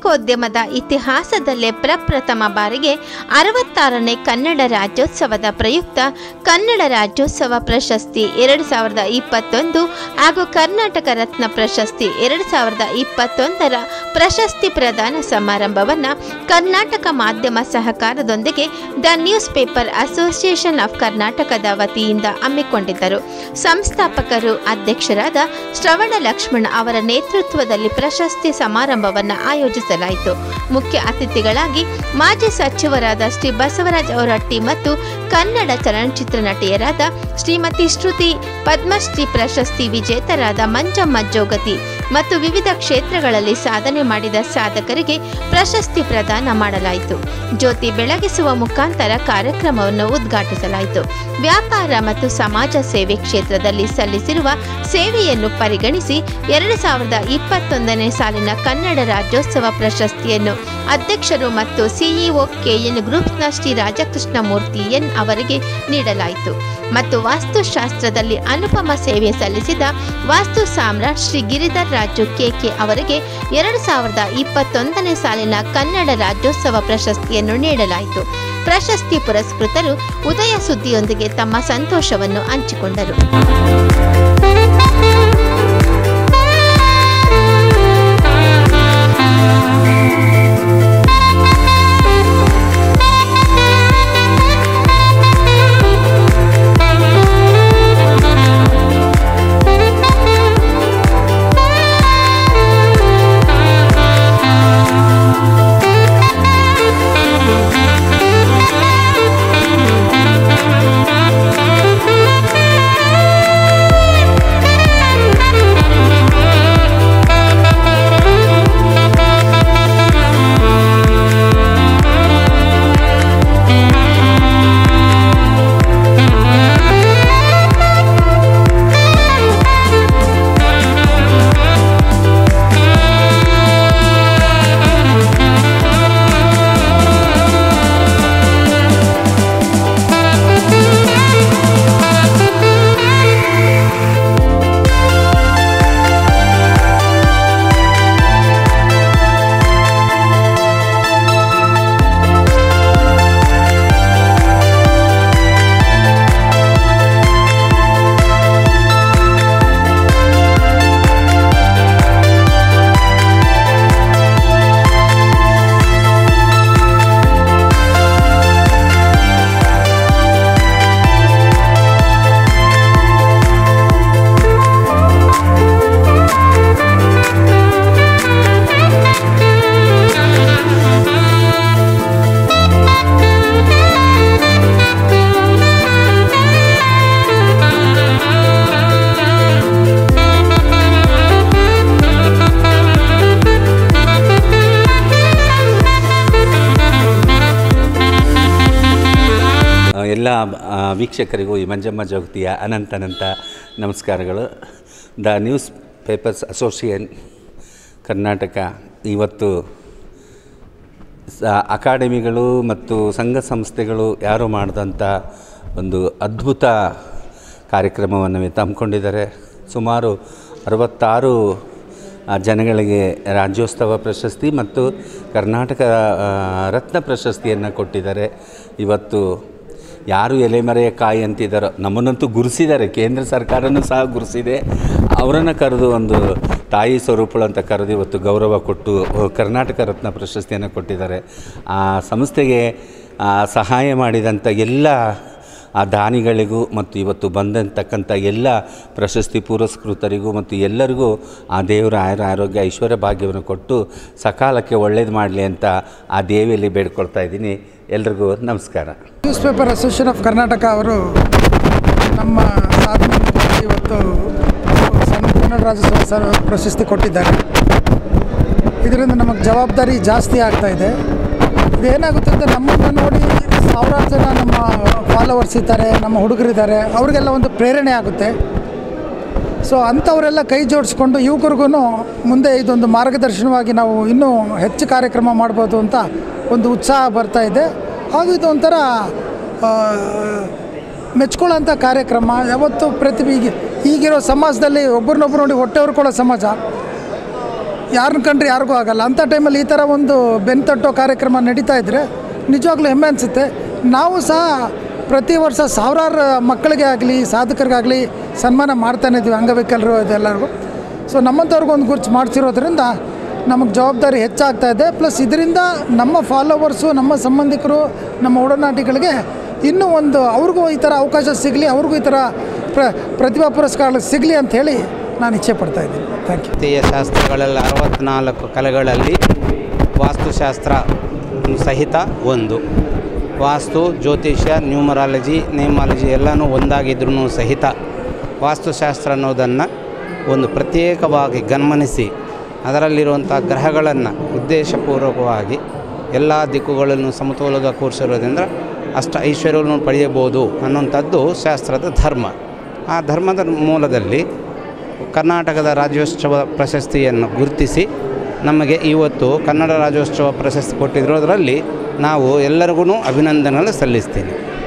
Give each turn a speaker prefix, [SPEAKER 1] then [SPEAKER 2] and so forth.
[SPEAKER 1] ಪತ್ರಿಕೋದ್ಯಮದ ಇತಿಹಾಸದಲ್ಲೇ ಪ್ರಪ್ರಥಮ ಬಾರಿಗೆ ಅರವತ್ತಾರನೇ ಕನ್ನಡ ರಾಜ್ಯೋತ್ಸವದ ಪ್ರಯುಕ್ತ ಕನ್ನಡ ರಾಜ್ಯೋತ್ಸವ ಪ್ರಶಸ್ತಿ ಎರಡು ಸಾವಿರದ ಇಪ್ಪತ್ತೊಂದು ಹಾಗೂ ಕರ್ನಾಟಕ ರತ್ನ ಪ್ರಶಸ್ತಿ ಎರಡು ಸಾವಿರದ ಇಪ್ಪತ್ತೊಂದರ ಪ್ರಶಸ್ತಿ ಪ್ರದಾನ ಸಮಾರಂಭವನ್ನು ಕರ್ನಾಟಕ ಮಾಧ್ಯಮ ಸಹಕಾರದೊಂದಿಗೆ the newspaper association of ಕರ್ನಾಟಕದ ವತಿಯಿಂದ ಹಮ್ಮಿಕೊಂಡಿದ್ದರು ಸಂಸ್ಥಾಪಕರು ಅಧ್ಯಕ್ಷರಾದ ಶ್ರವಣ ಲಕ್ಷ್ಮಣ ಅವರ ನೇತೃತ್ವದಲ್ಲಿ ಪ್ರಶಸ್ತಿ ಸಮಾರಂಭವನ್ನು ಆಯೋಜಿಸಲಾಯಿತು ಮುಖ್ಯ ಅತಿಥಿಗಳಾಗಿ ಮಾಜಿ ಸಚಿವರಾದ ಶ್ರೀ ಬಸವರಾಜ್ ಹೊರಟ್ಟಿ ಮತ್ತು ಕನ್ನಡ ಚಲನಚಿತ್ರ ನಟಿಯರಾದ ಶ್ರೀಮತಿ ಶ್ರುತಿ ಪದ್ಮಶ್ರೀ ಪ್ರಶಸ್ತಿ ವಿಜೇತರಾದ ಮಂಜಮ್ಮ ಜೋಗತಿ ಮತ್ತು ವಿವಿಧ ಕ್ಷೇತ್ರಗಳಲ್ಲಿ ಸಾಧನೆ ಮಾಡಿದ ಸಾಧಕರಿಗೆ ಪ್ರಶಸ್ತಿ ಪ್ರದಾನ ಮಾಡಲಾಯಿತು ಜ್ಯೋತಿ ಬೆಳಗಿಸುವ ಮುಖಾಂತರ ಕಾರ್ಯಕ್ರಮವನ್ನು ಉದ್ಘಾಟಿಸಲಾಯಿತು ವ್ಯಾಪಾರ ಮತ್ತು ಸಮಾಜ ಸೇವೆ ಕ್ಷೇತ್ರದಲ್ಲಿ ಸಲ್ಲಿಸಿರುವ ಸೇವೆಯನ್ನು ಪರಿಗಣಿಸಿ ಎರಡು ಸಾವಿರದ ಇಪ್ಪತ್ತೊಂದನೇ ಸಾಲಿನ ಕನ್ನಡ ರಾಜ್ಯೋತ್ಸವ ಪ್ರಶಸ್ತಿಯನ್ನು ಅಧ್ಯಕ್ಷರು ಮತ್ತು ಸಿಇಒ ಕೆಎನ್ ಗ್ರೂಪ್ಸ್ನ ಶ್ರೀ ರಾಜಕೃಷ್ಣ ಮೂರ್ತಿ ಎನ್ ಅವರಿಗೆ ನೀಡಲಾಯಿತು ಮತ್ತು ವಾಸ್ತುಶಾಸ್ತ್ರದಲ್ಲಿ ಅನುಪಮ ಸೇವೆ ಸಲ್ಲಿಸಿದ ವಾಸ್ತು ಸಾಮ್ರಾಟ್ ಶ್ರೀ ಗಿರಿಧರ್ ರಾಜು ಕೆಕೆ ಅವರಿಗೆ ಎರಡು ಸಾವಿರದ ಇಪ್ಪತ್ತೊಂದನೇ ಸಾಲಿನ ಕನ್ನಡ ರಾಜ್ಯೋತ್ಸವ ಪ್ರಶಸ್ತಿಯನ್ನು ನೀಡಲಾಯಿತು ಪ್ರಶಸ್ತಿ ಪುರಸ್ಕೃತರು ಉದಯ ಸುದ್ದಿಯೊಂದಿಗೆ ತಮ್ಮ ಸಂತೋಷವನ್ನು ಹಂಚಿಕೊಂಡರು
[SPEAKER 2] ಎಲ್ಲ ಆ, ವೀಕ್ಷಕರಿಗೂ ಈ ಮಂಜಮ್ಮ ಜಗತಿಯ ಅನಂತನಂತ ನಮಸ್ಕಾರಗಳು the newspapers association Karnataka ಇವತ್ತು ಸ ಅಕಾಡೆಮಿಗಳು ಮತ್ತು ಸಂಘ ಸಂಸ್ಥೆಗಳು ಯಾರು ಮಾಡಿದಂಥ ಒಂದು ಅದ್ಭುತ ಕಾರ್ಯಕ್ರಮವನ್ನು ಇವತ್ತು ಹಮ್ಮಿಕೊಂಡಿದ್ದಾರೆ ಸುಮಾರು ಅರವತ್ತಾರು ಆ, ಜನಗಳಿಗೆ ರಾಜ್ಯೋತ್ಸವ ಪ್ರಶಸ್ತಿ ಮತ್ತು ಕರ್ನಾಟಕ ಆ, ರತ್ನ ಪ್ರಶಸ್ತಿಯನ್ನು ಕೊಟ್ಟಿದ್ದಾರೆ ಇವತ್ತು ಯಾರು ಎಲೆಮರೆಯ ಕಾಯಿ ಅಂತಿದ್ದಾರೋ ನಮ್ಮನ್ನಂತೂ ಗುರುಸಿದ್ದಾರೆ ಕೇಂದ್ರ ಸರ್ಕಾರನೂ ಸಹ ಗುರುಸಿದೆ ಅವರನ್ನು ಕರೆದು ಒಂದು ತಾಯಿ ಸ್ವರೂಪಗಳು ಅಂತ ಕರೆದು ಇವತ್ತು ಗೌರವ ಕೊಟ್ಟು ಅಹ್, ಕರ್ನಾಟಕ ರತ್ನ ಪ್ರಶಸ್ತಿಯನ್ನು ಕೊಟ್ಟಿದ್ದಾರೆ ಆ ಸಂಸ್ಥೆಗೆ ಆ, ಸಹಾಯ ಮಾಡಿದಂಥ ಎಲ್ಲ ಆ ದಾನಿಗಳಿಗೂ ಮತ್ತು ಇವತ್ತು ಬಂದಂತಕ್ಕಂಥ ಎಲ್ಲ ಪ್ರಶಸ್ತಿ ಪುರಸ್ಕೃತರಿಗೂ ಮತ್ತು ಎಲ್ಲರಿಗೂ ಆ ದೇವರ ಆಯುರ ಆರೋಗ್ಯ ಐಶ್ವರ್ಯ ಭಾಗ್ಯವನ್ನು ಕೊಟ್ಟು ಸಕಾಲಕ್ಕೆ ಒಳ್ಳೇದು ಮಾಡಲಿ ಅಂತ ಆ ದೇವಿಯಲ್ಲಿ ಬೇಡ್ಕೊಳ್ತಾ ಇದ್ದೀನಿ ಎಲ್ರಿಗೂ ನಮಸ್ಕಾರ
[SPEAKER 3] newspaper association of Karnataka ಅವರು ನಮ್ಮ ಸಾಧನೆ ಇವತ್ತು ಸಣ್ಣ ಕನ್ನಡ ರಾಜ್ಯೋತ್ಸವ ಸರ್ ಪ್ರಶಸ್ತಿ ಕೊಟ್ಟಿದ್ದಾರೆ ಇದರಿಂದ ನಮಗೆ ಜವಾಬ್ದಾರಿ ಜಾಸ್ತಿ ಆಗ್ತಾ ಇದೆ ಇದೇನಾಗುತ್ತೆ ಅಂದರೆ ನಮ್ಮನ್ನು ನೋಡಿ ಸಾವಿರಾರು ಜನ ನಮ್ಮ ಫಾಲೋವರ್ಸ್ ಇದ್ದಾರೆ ನಮ್ಮ ಹುಡುಗರಿದ್ದಾರೆ ಅವರಿಗೆಲ್ಲ ಒಂದು ಪ್ರೇರಣೆ ಆಗುತ್ತೆ ಸೊ ಅಂಥವರೆಲ್ಲ ಕೈ ಜೋಡಿಸ್ಕೊಂಡು ಯುವಕರಿಗೂ ಮುಂದೆ ಇದೊಂದು ಮಾರ್ಗದರ್ಶನವಾಗಿ ನಾವು ಇನ್ನೂ ಹೆಚ್ಚು ಕಾರ್ಯಕ್ರಮ ಮಾಡ್ಬೋದು ಅಂತ ಒಂದು ಉತ್ಸಾಹ ಬರ್ತಾ ಇದೆ ಹಾಗೂ ಇದು ಒಂಥರ ಆ, ಮೆಚ್ಕೊಳ್ಳೋಂಥ ಕಾರ್ಯಕ್ರಮ ಯಾವತ್ತು ಪ್ರತಿಭೆ ಈಗ ಈಗಿರೋ ಸಮಾಜದಲ್ಲಿ ಒಬ್ಬರನ್ನೊಬ್ರು ನೋಡಿ ಹೊಟ್ಟೆ ಹೊರ್ಕೊಳ್ಳೋ ಸಮಾಜ ಯಾರನ್ನ ಕಂಡ್ರೆ ಯಾರಿಗೂ ಆಗಲ್ಲ ಅಂಥ ಟೈಮಲ್ಲಿ ಈ ಥರ ಒಂದು ಬೆನ್ನು ತಟ್ಟೋ ಕಾರ್ಯಕ್ರಮ ನಡೀತಾ ಇದ್ದರೆ ನಿಜವಾಗ್ಲೂ ಹೆಮ್ಮೆ ಅನಿಸುತ್ತೆ ನಾವು ಸಹ ಪ್ರತಿ ವರ್ಷ ಸಾವಿರಾರು ಮಕ್ಕಳಿಗೆ ಆಗಲಿ ಸಾಧಕರಿಗಾಗಲಿ ಸನ್ಮಾನ ಮಾಡ್ತಾನೆ ಇದ್ದೀವಿ ಅಂಗವಿಕಲರು ಇದೆಲ್ಲರಿಗೂ ಸೊ ನಮ್ಮಂಥವ್ರಿಗೂ ಒಂದು ಗುರ್ತು ಮಾಡಿಸಿರೋದ್ರಿಂದ ನಮಗೆ ಜವಾಬ್ದಾರಿ ಹೆಚ್ಚಾಗ್ತಾ ಇದೆ ಪ್ಲಸ್ ಇದರಿಂದ ನಮ್ಮ ಫಾಲೋವರ್ಸು ನಮ್ಮ ಸಂಬಂಧಿಕರು ನಮ್ಮ ಒಡನಾಟಿಗಳಿಗೆ ಇನ್ನೂ ಒಂದು ಅವ್ರಿಗೂ ಈ ಥರ ಅವಕಾಶ ಸಿಗಲಿ ಅವ್ರಿಗೂ ಈ ಥರ ಪ್ರ ಪ್ರತಿಭಾ ಪುರಸ್ಕಾರಗಳು ಸಿಗಲಿ ಅಂತ ಹೇಳಿ ನಾನು ಇಚ್ಛೆ ಪಡ್ತಾ ಇದ್ದೀನಿ ಥ್ಯಾಂಕ್ ಯು
[SPEAKER 4] ಭಾರತೀಯ ಶಾಸ್ತ್ರಗಳಲ್ಲಿ ಅರವತ್ನಾಲ್ಕು ಕಲೆಗಳಲ್ಲಿ ವಾಸ್ತುಶಾಸ್ತ್ರ ಸಹಿತ ಒಂದು ವಾಸ್ತು ಜ್ಯೋತಿಷ್ಯ ನ್ಯೂಮರಾಲಜಿ ನೇಮಾಲಜಿ ಎಲ್ಲನೂ ಒಂದಾಗಿದ್ರೂ ಸಹಿತ ವಾಸ್ತುಶಾಸ್ತ್ರ ಅನ್ನೋದನ್ನು ಒಂದು ಪ್ರತ್ಯೇಕವಾಗಿ ಗಮನಿಸಿ ಅದರಲ್ಲಿರುವಂಥ ಗ್ರಹಗಳನ್ನು ಉದ್ದೇಶಪೂರ್ವಕವಾಗಿ ಎಲ್ಲ ದಿಕ್ಕುಗಳನ್ನು ಸಮತೋಲದ ಕೂರಿಸಿರೋದ್ರಿಂದ ಅಷ್ಟ ಐಶ್ವರ್ಯವನ್ನು ಪಡೆಯಬಹುದು ಅನ್ನುವಂಥದ್ದು ಶಾಸ್ತ್ರದ ಧರ್ಮ ಆ ಧರ್ಮದ ಮೂಲದಲ್ಲಿ ಕರ್ನಾಟಕದ ರಾಜ್ಯೋತ್ಸವ ಪ್ರಶಸ್ತಿಯನ್ನು ಗುರುತಿಸಿ ನಮಗೆ ಇವತ್ತು ಕನ್ನಡ ರಾಜ್ಯೋತ್ಸವ ಪ್ರಶಸ್ತಿ ಕೊಟ್ಟಿರೋದರಲ್ಲಿ ನಾವು ಎಲ್ಲರಿಗೂ ಅಭಿನಂದನೆಗಳು ಸಲ್ಲಿಸ್ತೀನಿ